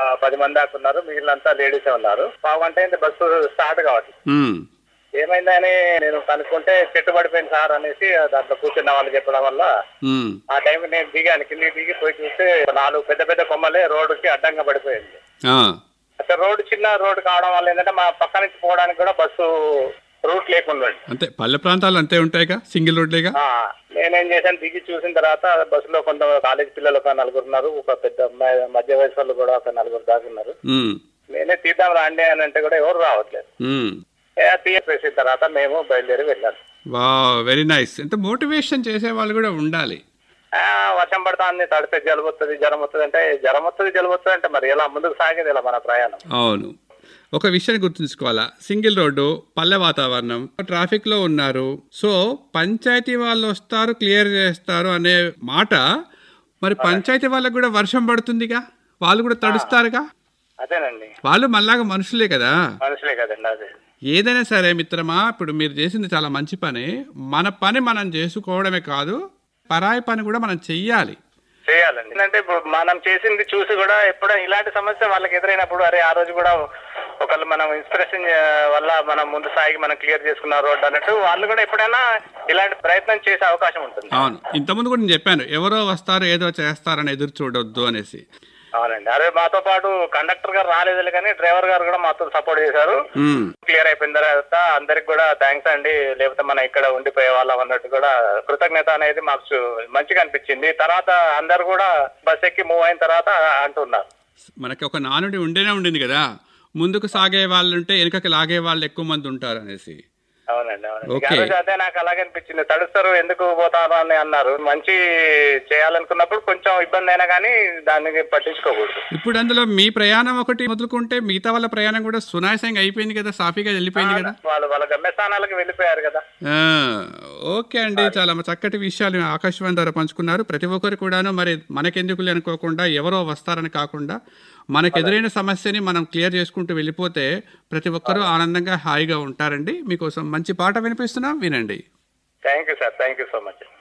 పది మంది దాకా ఉన్నారు మిగిలినంతా లేడీసే ఉన్నారు పావు గంట అయింది బస్సు స్టార్ట్ కావట్లేదు ఉమ్, ఏమైందని నేను కనుక్కుంటే చెట్టు పడిపోయింది సార్ అనేసి దాంట్లో కూర్చున్న వాళ్ళు చెప్పడం వల్ల ఉమ్, ఆ టైం నేను దిగాను కిందికి దిగి పోయి చూస్తే నాలుగు పెద్ద పెద్ద కొమ్మలే రోడ్డుకి అడ్డంగా పడిపోయింది ఆ, అయితే రోడ్డు చిన్న రోడ్డు కావడం వల్ల ఏంటంటే మా పక్క నుంచి పోవడానికి కూడా బస్సు రూట్ లేకుండా ఉంది. అంతే పల్లె ప్రాంతాలు అంతే ఉంటాయిగా సింగిల్ రోడ్లేగా ఆ, నేనేం చేశాను దిగి చూసిన తర్వాత బస్సులో కొంత కాలేజ్ పిల్లలు ఒక నలుగురు ఉన్నారు ఒక పెద్ద అమ్మాయి మధ్య వయసు వాళ్ళు కూడా ఒక నలుగురు దాకా ఉన్నారు ఉమ్, నేనే తీద్దాం రాండి అని అంటే కూడా ఎవరు రావట్లేదు ఉమ్. తీసేసిన తర్వాత మేము బయలుదేరి వెళ్ళాను వా వెరీ నైస్ అంటే మోటివేషన్ చేసే వాళ్ళు కూడా ఉండాలి ఆ, వర్షం పడుతుంది తడితే జలుబు వస్తుంది జ్వరం వస్తుంది అంటే జ్వరం వస్తుంది జలుబు వస్తుంది అంటే మరి ఎలా ముందుకు సాగేది ఇలా మన ప్రయాణం అవును ఒక విషయాన్ని గుర్తుంచుకోవాలా సింగిల్ రోడ్డు పల్లె వాతావరణం ట్రాఫిక్ లో ఉన్నారు సో పంచాయతీ వాళ్ళు వస్తారు క్లియర్ చేస్తారు అనే మాట మరి పంచాయతీ వాళ్ళకి కూడా వర్షం పడుతుందిగా వాళ్ళు కూడా తడుస్తారుగా అదేనండి వాళ్ళు మళ్ళాగా మనుషులే కదా మనుషులే కదండి అదే ఏదైనా సరే మిత్రమా ఇప్పుడు మీరు చేసింది చాలా మంచి పని మన పని మనం చేసుకోవడమే కాదు పరాయి పని కూడా మనం చెయ్యాలి చేయాలండి ఎందుకంటే ఇప్పుడు మనం చేసింది చూసి కూడా ఎప్పుడో ఇలాంటి సమస్య వాళ్ళకి ఎదురైనప్పుడు అరే ఆ రోజు కూడా ఒకళ్ళు మనం ఇన్స్పిరేషన్ వల్ల మనం ముందు సాగి మనం క్లియర్ చేసుకున్న రోడ్ అన్నట్టు వాళ్ళు కూడా ఎప్పుడైనా ఇలాంటి ప్రయత్నం చేసే అవకాశం ఉంటుంది అవును ఇంతకుముందు కూడా నేను చెప్పాను ఎవరో వస్తారు ఏదో చేస్తారని ఎదురు చూడొద్దు అనేసి అవునండి అరే మాతో పాటు కండక్టర్ గారు రాలేదు కానీ డ్రైవర్ గారు కూడా మాతో సపోర్ట్ చేశారు ఉమ్. క్లియర్ అయిపోయిన తర్వాత అందరికి కూడా థ్యాంక్స్ అండి లేకపోతే మనం ఇక్కడ ఉండిపోయే వాళ్ళం అన్నట్టు కూడా కృతజ్ఞత అనేది మాకు చూ- మంచిగా అనిపించింది తర్వాత అందరు కూడా బస్ ఎక్కి మూవ్ అయిన తర్వాత అంటున్నారు మనకి ఒక నానుడి ఉండేనే ఉండింది కదా ముందుకు సాగే వాళ్ళు ఉంటే వెనుకకి లాగే వాళ్ళు ఎక్కువ మంది ఉంటారు అనేసి అవునండి అవునండి ఓకే. ఆ రోజు అదే నాకు అలాగే అనిపించింది తడుస్తారు ఎందుకు పోతారు అని అన్నారు మంచి చేయాలనుకున్నప్పుడు కొంచెం ఇబ్బంది అయినా కానీ దాన్ని పట్టించుకోకూడదు ఇప్పుడు అందులో మీ ప్రయాణం ఒకటి మొదలుకుంటే మిగతా వాళ్ళ ప్రయాణం కూడా సునాయాసంగా అయిపోయింది కదా సాఫీగా వెళ్ళిపోయింది కదా వాళ్ళు వాళ్ళ గమ్యస్థానాలకు వెళ్ళిపోయారు కదా ఆ, ఓకే అండి చాలా చక్కటి విషయాలు ఆకాశవాణి ద్వారా పంచుకున్నారు ప్రతి ఒక్కరు కూడాను మరి మనకెందుకులే అనుకోకుండా ఎవరో వస్తారని కాకుండా మనకు ఎదురైన సమస్యని మనం క్లియర్ చేసుకుంటూ వెళ్ళిపోతే ప్రతి ఒక్కరూ ఆనందంగా హాయిగా ఉంటారండి మీకోసం మంచి పాట వినిపిస్తున్నాం వినండి thank you sir thank you so much